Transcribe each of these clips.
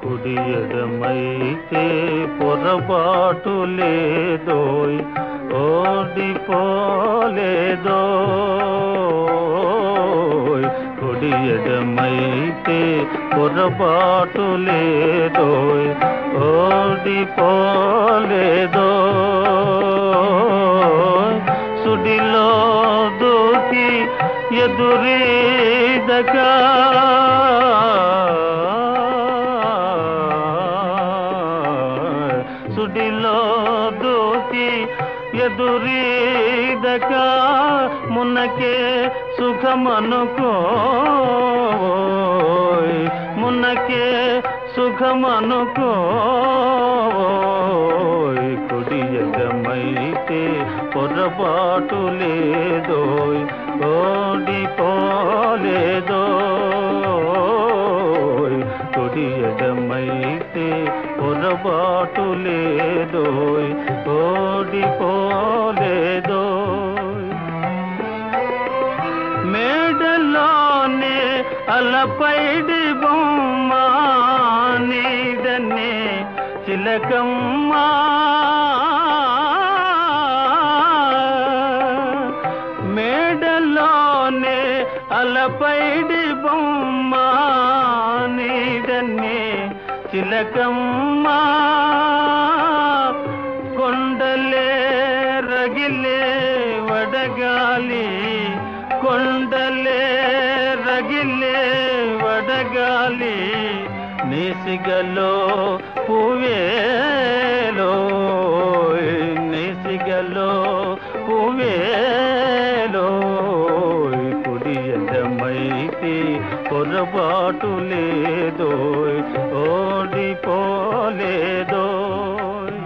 కుడి ఎడమైతే పొరపాటు లేదోయ్ ఓడిపోలేదోయ్ కుడి ఎడమైతే పొరపాటు లేదోయ్ ఓడిపోలేదోయ్ సుడిలో దూకి ఎదురీదగా సుడిలో దూకి ఎదురీదక మునకే సుఖమనుకో మునకే సుఖమనుకో కుడి ఎగమైతే పొరపాటు లేదోయ్ ఓడిపోలేదోయ్ కుడి ఎడమైతే పొరపాటు లేదోయ్ ఓడిపోలేదోయ్ మేడలోనే అలపైడి బొమ్మ నీదనే చిలకమ్మా మేడలోనే అలపైడి బొమ్మ నీదనే చిలకమ్మా కొండలే రగిలే వడగాలి కొండలే రగిలే వడగాలి నేసిగలో పువేలో నేసిగలో పువేలో కుడి ఎడమైతే పొరపాటు లేదోయ్ ఓడిపోలేదోయ్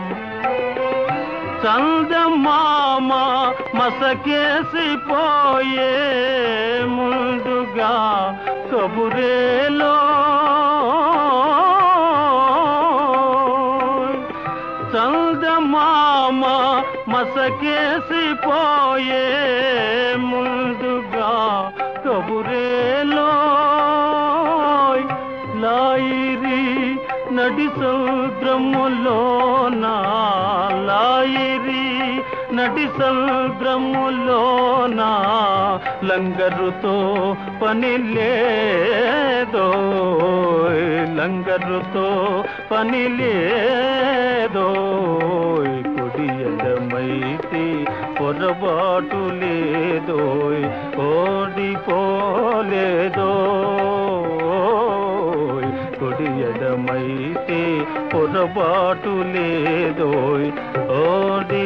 చందమామ మసకేసిపోయే ముందుగా కబురేలో చందమామ మసకేసిపోయే ముందుగా కబురేలో లాయిరి నడి సముద్రములోన లాయిరి నడి సముద్రములోన లంగరుతో పని లేదో లంగరుతో పని లేదో కుడి ఎడమైతే పొరపాటు లేదోయ్ ఓడిపోలేదోయ్ కుడి ఎడమైతే పొరపాటు లేదోయ్ ఓడి